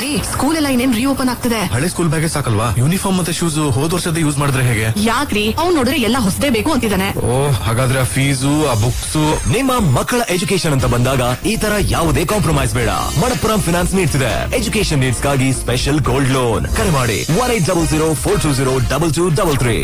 ರೀ ಸ್ಕೂಲ್ ಎಲ್ಲ ಇನ್ನೇನ್ ರೀಓಪನ್ ಆಗ್ತಿದೆ ಹಳೆ ಸ್ಕೂಲ್ ಬ್ಯಾಗೇ ಸಾಕಲ್ವಾ ಯೂನಿಫಾರ್ಮ್ ಮತ್ತೆ ಶೂಸ್ ಹೋದ್ ವರ್ಷದ ಯೂಸ್ ಮಾಡಿದ್ರೆ ಹೇಗೆ ಯಾಕ್ರಿ ಅವ್ನ್ ನೋಡಿದ್ರೆ ಎಲ್ಲ ಹೊಸದೇ ಬೇಕು ಅಂತಿದ್ದಾನೆ ಓ ಹಾಗಾದ್ರೆ ಆ ಫೀಸು ಆ ಬುಕ್ಸ್ ನಿಮ್ಮ ಮಕ್ಕಳ ಎಜುಕೇಶನ್ ಅಂತ ಬಂದಾಗ ಈ ತರ ಯಾವುದೇ ಕಾಂಪ್ರಮೈಸ್ ಬೇಡ ಮಣಪ್ಪುರಂ ಫಿನಾನ್ಸ್ ನೀಡ್ಸ್ ಇದೆ ಎಜುಕೇಶನ್ ನೀಡ್ಸ್ ಗಾಗಿ ಸ್ಪೆಷಲ್ ಗೋಲ್ಡ್ ಲೋನ್ ಕರೆ ಮಾಡಿ one eight double zero four two zero double two double three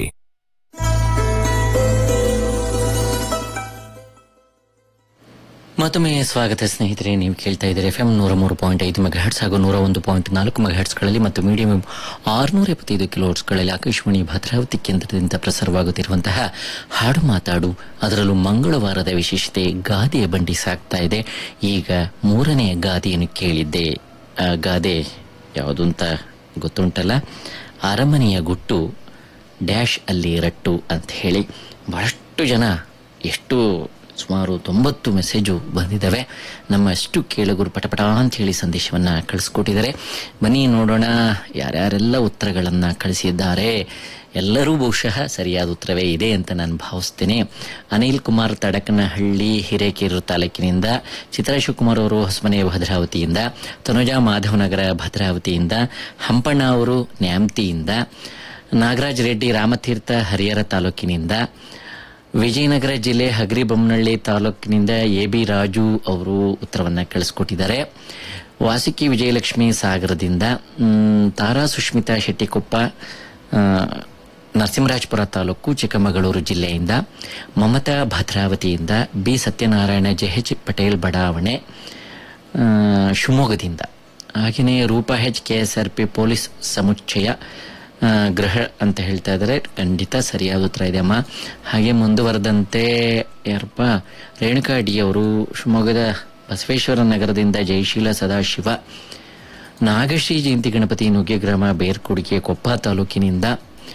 ಮತ್ತೊಮ್ಮೆ ಸ್ವಾಗತ ಸ್ನೇಹಿತರೆ ನೀವು ಕೇಳ್ತಾ ಇದ್ದೀರಿ ಎಫ್ ಎಂ ನೂರ ಮೂರು ಪಾಯಿಂಟ್ ಐದು ಮೆಗಾ ಹೆಡ್ಸ್ ಹಾಗೂ ನೂರ ಒಂದು ಪಾಯಿಂಟ್ ನಾಲ್ಕು ಮೆಗಾ ಹೆಡ್ಸ್ಗಳಲ್ಲಿ ಮತ್ತು ಮೀಡಿಯಂ ಆರುನೂರ ಎಪ್ಪತ್ತೈದು ಕಿಲೋ ಹೆಡ್ಸ್ಗಳಲ್ಲಿ ಆಕಾಶವಾಣಿ ಭದ್ರಾವತಿ ಕೇಂದ್ರದಿಂದ ಪ್ರಸಾರವಾಗುತ್ತಿರುವಂತಹ ಹಾಡು ಮಾತಾಡು ಅದರಲ್ಲೂ ಮಂಗಳವಾರದ ವಿಶೇಷತೆ ಗಾದೆಯ ಬಂಡಿ ಸಾಗ್ತಾ ಇದೆ ಈಗ ಮೂರನೆಯ ಗಾದೆಯನ್ನು ಕೇಳಿದ್ದೆ ಆ ಗಾದೆ ಯಾವುದು ಅಂತ ಗೊತ್ತುಂಟಲ್ಲ ಅರಮನೆಯ ಗುಟ್ಟು ಡ್ಯಾಶ್ ಅಲ್ಲಿ ರಟ್ಟು ಅಂತ ಹೇಳಿ ಬಹಳಷ್ಟು ಜನ ಎಷ್ಟು ಸುಮಾರು ತೊಂಬತ್ತು ಮೆಸೇಜು ಬಂದಿದ್ದಾವೆ ನಮ್ಮ ಅಷ್ಟು ಕೇಳುಗರು ಪಟಪಟ ಅಂತ ಹೇಳಿ ಸಂದೇಶವನ್ನ ಕಳಿಸ್ಕೊಟ್ಟಿದ್ದಾರೆ ಬನ್ನಿ ನೋಡೋಣ ಯಾರ್ಯಾರೆಲ್ಲ ಉತ್ತರಗಳನ್ನ ಕಳಿಸಿದ್ದಾರೆ ಎಲ್ಲರೂ ಬಹುಶಃ ಸರಿಯಾದ ಉತ್ತರವೇ ಇದೆ ಅಂತ ನಾನು ಭಾವಿಸ್ತೇನೆ ಅನಿಲ್ ಕುಮಾರ್ ತಡಕನಹಳ್ಳಿ ಹಿರೇಕೆರೂರು ತಾಲೂಕಿನಿಂದ ಚಿತ್ರ ಶಿವಕುಮಾರ್ ಅವರು ಹೊಸಮನೆ ಭದ್ರಾವತಿಯಿಂದ ತನುಜಾ ಮಾಧವನಗರ ಭದ್ರಾವತಿಯಿಂದ ಹಂಪಣ್ಣ ಅವರು ನ್ಯಾಮ್ತಿಯಿಂದ ನಾಗರಾಜ್ ರೆಡ್ಡಿ ರಾಮತೀರ್ಥ ಹರಿಹರ ತಾಲೂಕಿನಿಂದ ವಿಜಯನಗರ ಜಿಲ್ಲೆ ಹಗರಿಬೊಮ್ಮನಹಳ್ಳಿ ತಾಲೂಕಿನಿಂದ ಎ ಬಿ ರಾಜು ಅವರು ಉತ್ತರವನ್ನ ಕಳಿಸ್ಕೊಟ್ಟಿದ್ದಾರೆ ವಾಸುಕಿ ವಿಜಯಲಕ್ಷ್ಮಿ ಸಾಗರದಿಂದ ಮ್, ತಾರಾ ಸುಷ್ಮಿತಾ ಶೆಟ್ಟಿಕೊಪ್ಪ ಆ, ನರಸಿಂಹರಾಜಪುರ ತಾಲೂಕು ಚಿಕ್ಕಮಗಳೂರು ಜಿಲ್ಲೆಯಿಂದ ಮಮತಾ ಭದ್ರಾವತಿಯಿಂದ ಬಿ ಸತ್ಯನಾರಾಯಣ ಜೆಎಚ್ ಪಟೇಲ್ ಬಡಾವಣೆ ಆ, ಶಿವಮೊಗ್ಗದಿಂದ ಹಾಗೆಯೇ Roopa H K S R P police ಸಮುಚ್ಚಯ ಆ, ಗೃಹ ಅಂತ ಹೇಳ್ತಾ ಇದ್ದಾರೆ ಖಂಡಿತ ಸರಿಯಾದ ಉತ್ತರ ಇದೆ ಅಮ್ಮ ಹಾಗೆ ಮುಂದುವರೆದಂತೆ ಯಾರಪ್ಪ ರೇಣುಕಾ ಡಿ ಅವರು ಶಿವಮೊಗ್ಗದ ಬಸವೇಶ್ವರ ನಗರದಿಂದ ಜಯಶೀಲ ಸದಾಶಿವ ನಾಗಶ್ರೀ ಜಯಂತಿ ಗಣಪತಿ ನುಗ್ಗೆ ಗ್ರಾಮ ಬೇರ್ಕುಡಿಗೆ ಕೊಪ್ಪ ತಾಲೂಕಿನಿಂದ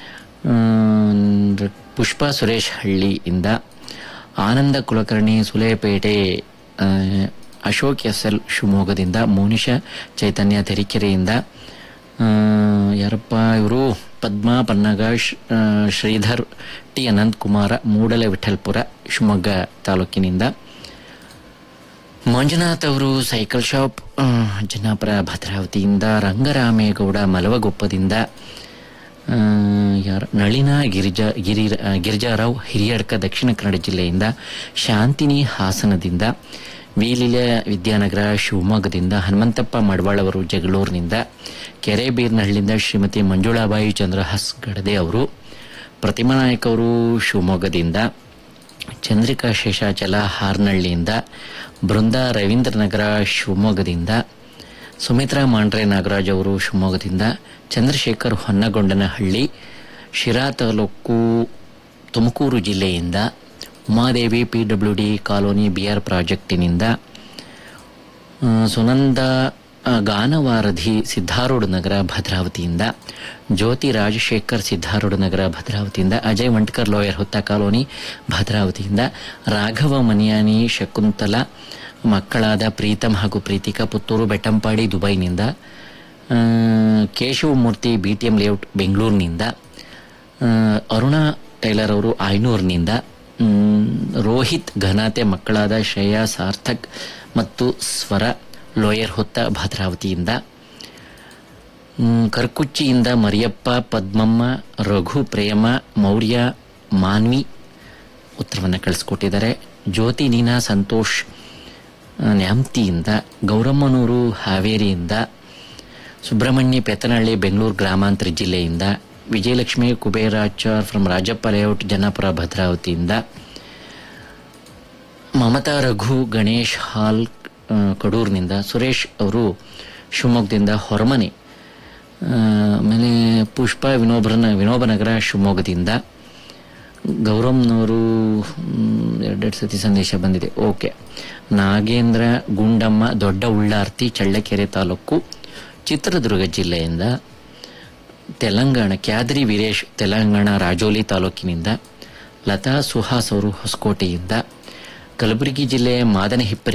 ಆಮ್, ಪುಷ್ಪ ಸುರೇಶ್ ಹಳ್ಳಿಯಿಂದ ಆನಂದ ಕುಲಕರ್ಣಿ ಸುಲೇಪೇಟೆ ಆ, ಅಶೋಕ್ ಎಸ್ ಎಲ್ ಶಿವಮೊಗ್ಗದಿಂದ ಮೋನಿಷ ಚೈತನ್ಯ ತೆರಿಕೆರೆಯಿಂದ ಆ, ಯಾರಪ್ಪ ಇವರು ಪದ್ಮಾ ಪನ್ನಗ ಶ್- ಆ, ಶ್ರೀಧರ್ ಟಿ ಅನಂತ್ ಕುಮಾರ ಮೂಡಲ ವಿಠಲ್ಪುರ ಶಿವಮೊಗ್ಗ ತಾಲೂಕಿನಿಂದ ಮಂಜುನಾಥ್ ಅವರು ಸೈಕಲ್ ಶಾಪ್ ಆ, ಜನ್ನಾಪುರ ಭದ್ರಾವತಿಯಿಂದ ರಂಗರಾಮೇಗೌಡ ಮಲವಗೊಪ್ಪದಿಂದ ಆ, ಯಾರ ನಳಿನ ಗಿರಿಜಾ ಗಿರಿ ಆ, ಗಿರಿಜಾರಾವ್ ಹಿರಿಯಡ್ಕ ದಕ್ಷಿಣ ಕನ್ನಡ ಜಿಲ್ಲೆಯಿಂದ ಶಾಂತಿನಿ ಹಾಸನದಿಂದ ವೀಲಿಲ ವಿದ್ಯಾನಗರ ಶಿವಮೊಗ್ಗದಿಂದ ಹನುಮಂತಪ್ಪ ಮಡವಾಳ್ ಅವರು ಜಗಳೂರಿನಿಂದ ಕೆರೆಬೀರ್ನಹಳ್ಳಿಯಿಂದ ಶ್ರೀಮತಿ ಮಂಜುಳಾಬಾಯಿ ಚಂದ್ರಹಾಸ್ ಗಡದೆ ಅವರು ಪ್ರತಿಮಾ ನಾಯಕ್ ಅವರು ಶಿವಮೊಗ್ಗದಿಂದ ಚಂದ್ರಿಕಾ ಶೇಷಾಚಲ ಹಾರ್ನಹಳ್ಳಿಯಿಂದ ಬೃಂದಾ ರವೀಂದ್ರನಗರ ಶಿವಮೊಗ್ಗದಿಂದ ಸುಮಿತ್ರಾ ಮಾಂಡ್ರೆ ನಾಗರಾಜ್ ಅವರು ಶಿವಮೊಗ್ಗದಿಂದ ಚಂದ್ರಶೇಖರ್ ಹೊನ್ನಗೊಂಡನಹಳ್ಳಿ ಶಿರಾ ತಾಲೂಕು ತುಮಕೂರು ಜಿಲ್ಲೆಯಿಂದ Umadevi P W D colony BR ಪ್ರಾಜೆಕ್ಟಿನಿಂದ ಆ, ಸುನಂದ ಆ, ಗಾನವಾರಧಿ ಸಿದ್ಧಾರೂಢ ನಗರ ಭದ್ರಾವತಿಯಿಂದ ಜ್ಯೋತಿ ರಾಜಶೇಖರ್ ಸಿದ್ಧಾರೂಢ ನಗರ ಭದ್ರಾವತಿಯಿಂದ ಅಜಯ್ ವಂಟ್ಕರ್ ಲೋಯರ್ ಹುತ್ತ ಕಾಲೋನಿ ಭದ್ರಾವತಿಯಿಂದ ರಾಘವ ಮನಿಯಾನಿ ಶಕುಂತಲ ಮಕ್ಕಳಾದ ಪ್ರೀತಮ್ ಹಾಗೂ ಪ್ರೀತಿಕಾ ಪುತ್ತೂರು ಬೆಟ್ಟಂಪಾಡಿ ದುಬೈನಿಂದ ಆ, Keshavamurthy B T M layout ಬೆಂಗಳೂರಿನಿಂದ ಆ, ಅರುಣಾ ಟೈಲರ್ ಅವರು ಆಯ್ನೂರಿನಿಂದ ಮ್, ರೋಹಿತ್ ಘನಾತೆ ಮಕ್ಕಳಾದ ಶ್ರೇಯಾ ಸಾರ್ಥಕ್ ಮತ್ತು ಸ್ವರ ಲೋಯರ್ ಹೊತ್ತ ಭದ್ರಾವತಿಯಿಂದ ಮ್, ಕರ್ಕುಚ್ಚಿಯಿಂದ ಮರಿಯಪ್ಪ ಪದ್ಮಮ್ಮ ರಘು ಪ್ರೇಮ ಮೌರ್ಯ ಮಾನ್ವಿ ಉತ್ತರವನ್ನು ಕಳಿಸ್ಕೊಟ್ಟಿದ್ದಾರೆ ಜ್ಯೋತಿ ನೀನಾ ಸಂತೋಷ್ ಆ, ನ್ಯಾಮ್ತಿಯಿಂದ ಗೌರಮ್ಮನೂರು ಹಾವೇರಿಯಿಂದ ಸುಬ್ರಹ್ಮಣ್ಯ ಪೆತ್ತನಹಳ್ಳಿ ಬೆಂಗಳೂರು ಗ್ರಾಮಾಂತರ ಜಿಲ್ಲೆಯಿಂದ ವಿಜಯಲಕ್ಷ್ಮಿ ಕುಬೇರಾಚಾರ್ ಫ್ರಮ್ ರಾಜಪ್ಪ ಲೇಔಟ್ ಜನ್ನಾಪುರ ಭದ್ರಾವತಿಯಿಂದ ಮಮತಾ ರಘು ಗಣೇಶ್ ಹಾಲ್ ಆ, ಕಡೂರಿನಿಂದ ಸುರೇಶ್ ಅವರು ಶಿವಮೊಗ್ಗದಿಂದ ಹೊರಮನೆ ಆ, ಆಮೇಲೆ ಪುಷ್ಪ ವಿನೋಬರನ ವಿನೋಬನಗರ ಶಿವಮೊಗ್ಗದಿಂದ ಗೌರಮ್ನವರು ಮ್, ಎರಡೆರಡು ಸತಿ ಸಂದೇಶ ಬಂದಿದೆ ಓಕೆ ನಾಗೇಂದ್ರ ಗುಂಡಮ್ಮ ದೊಡ್ಡ ಉಳ್ಳಾರ್ತಿ ಚಳ್ಳಕೆರೆ ತಾಲೂಕು ಚಿತ್ರದುರ್ಗ ಜಿಲ್ಲೆಯಿಂದ ತೆಲಂಗಾಣ ಕ್ಯಾದ್ರಿ ವೀರೇಶ್ ತೆಲಂಗಾಣ ರಾಜೋಲಿ ತಾಲೂಕಿನಿಂದ ಲತಾ ಸುಹಾಸ್ ಅವರು ಹೊಸಕೋಟೆಯಿಂದ ಕಲಬುರಗಿ ಜಿಲ್ಲೆ ಮಾದನಹಿಪ್ಪರಿ